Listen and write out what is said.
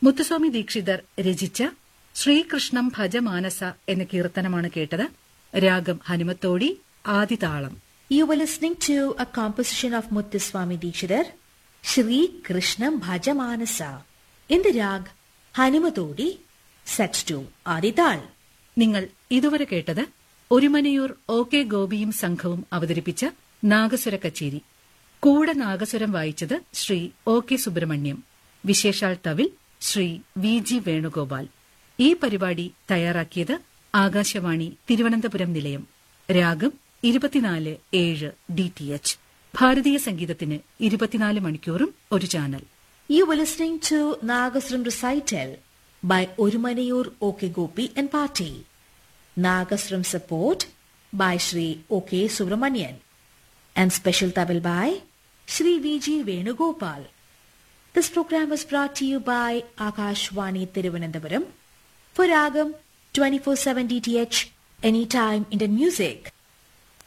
മുത്തുസ്വാമി ദീക്ഷിതർ രചിച്ച ശ്രീകൃഷ്ണം ഭജമാനസ എന്ന കീർത്തനമാണ് കേട്ടത് രാഗം ഹനുമത്തോടി ആദിതാളം You were listening to a composition of Muthuswami Dikshidhar, Shri Krishnam Bhajamanasa, in the rag Hanumatodi, set to Adital. നിങ്ങൾ ഇതുവരെ കേട്ടത് ഒരുമനയൂർ ഒ കെ ഗോപിയും സംഘവും അവതരിപ്പിച്ച നാഗസ്വര കച്ചേരി കൂടെ നാഗസ്വരം വായിച്ചത് ശ്രീ ഒ കെ സുബ്രഹ്മണ്യം വിശേഷാൽ തവിൽ ശ്രീ വി ജി വേണുഗോപാൽ ഈ പരിപാടി തയ്യാറാക്കിയത് ആകാശവാണി തിരുവനന്തപുരം നിലയം രാഗം ഇരുപത്തിനാല് ഏഴ് ഡി ടി എച്ച് ഭാരതീയ സംഗീതത്തിന് ഇരുപത്തിനാല് മണിക്കൂറും ഒരു channel You were listening to Nagasram recital by Orumanayur O.K. Gopi and Party. Nagasram support by Shri O.K. Subramanian. And special tabel by Shri V.G. Venugopal. This program was brought to you by Akashwani Tiruvananthapuram for Ragam 24-7 DTH Anytime Indian Music.